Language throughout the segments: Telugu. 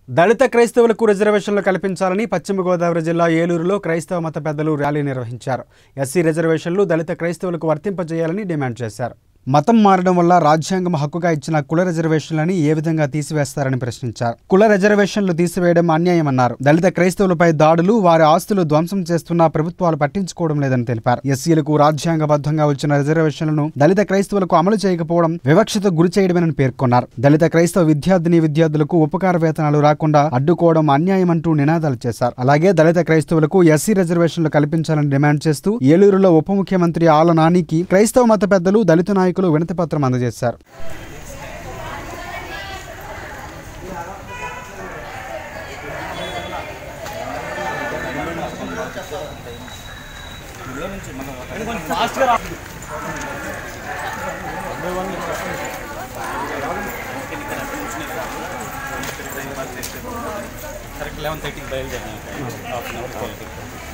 దళిత క్రైస్తవులకు రిజర్వేషన్లు కల్పించాలని పశ్చిమ గోదావరి జిల్లా ఏలూరులో క్రైస్తవ మత పెద్దలు ర్యాలీ నిర్వహించారు ఎస్సీ రిజర్వేషన్లు దళిత క్రైస్తవులకు వర్తింపజేయాలని డిమాండ్ చేశారు మతం మారడం వల్ల రాజ్యాంగం హక్కుగా ఇచ్చిన కుల రిజర్వేషన్లని ఏ విధంగా తీసివేస్తారని ప్రశ్నించారు కుల రిజర్వేషన్లు తీసివేయడం అన్యాయమన్నారు దళిత క్రైస్తవులపై దాడులు వారి ఆస్తులు ధ్వంసం చేస్తున్న ప్రభుత్వాలు పట్టించుకోవడం లేదని తెలిపారు ఎస్సీలకు రాజ్యాంగబద్ధంగా వచ్చిన రిజర్వేషన్లను దళిత క్రైస్తవులకు అమలు చేయకపోవడం వివక్షత గురి చేయడమేనని పేర్కొన్నారు దళిత క్రైస్తవ విద్యార్థిని విద్యార్థులకు ఉపకార వేతనాలు రాకుండా అడ్డుకోవడం అన్యాయమంటూ నినాదాలు చేశారు అలాగే దళిత క్రైస్తవులకు ఎస్సీ రిజర్వేషన్లు కల్పించాలని డిమాండ్ చేస్తూ ఏలూరులో ఉప ముఖ్యమంత్రి ఆల నానికి క్రైస్తవ మత పెద్దలు దళిత నాయకులు వినతి పత్రం అందజేశారు కరెక్ట్ లెవెన్ థర్టీకి బయలుదేరినాం హాఫ్ అన్ అవర్ ట్వెల్వ్కి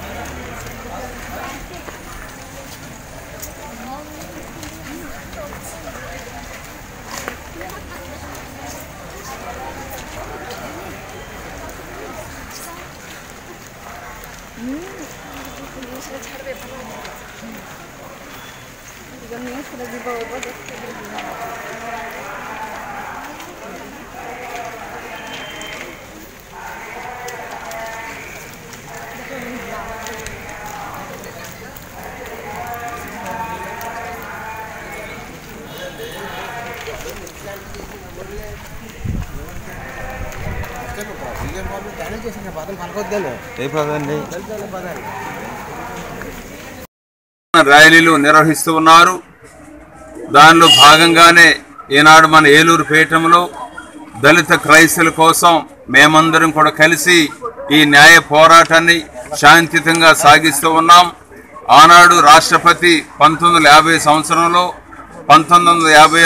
ర్యాలీలు నిర్వహిస్తూ ఉన్నారు దానిలో భాగంగానే ఈనాడు మన ఏలూరు పీఠంలో దళిత క్రైస్తుల కోసం మేమందరం కూడా కలిసి ఈ న్యాయ పోరాటాన్ని శాంతియుతంగా సాగిస్తూ ఉన్నాం ఆనాడు రాష్ట్రపతి పంతొమ్మిది వందల యాభై సంవత్సరంలో పంతొమ్మిది వందల యాభై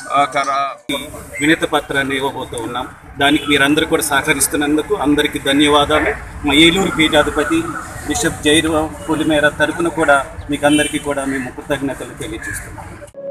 వినతి పత్రాన్ని ఇవ్వబోతూ ఉన్నాం దానికి మీరందరూ కూడా సహకరిస్తున్నందుకు అందరికీ ధన్యవాదాలు మా ఏలూరు పీఠాధిపతి బిషప్ జైరు పులిమేర తరపున కూడా మీకు అందరికీ కూడా మేము కృతజ్ఞతలు తెలియజేస్తున్నాం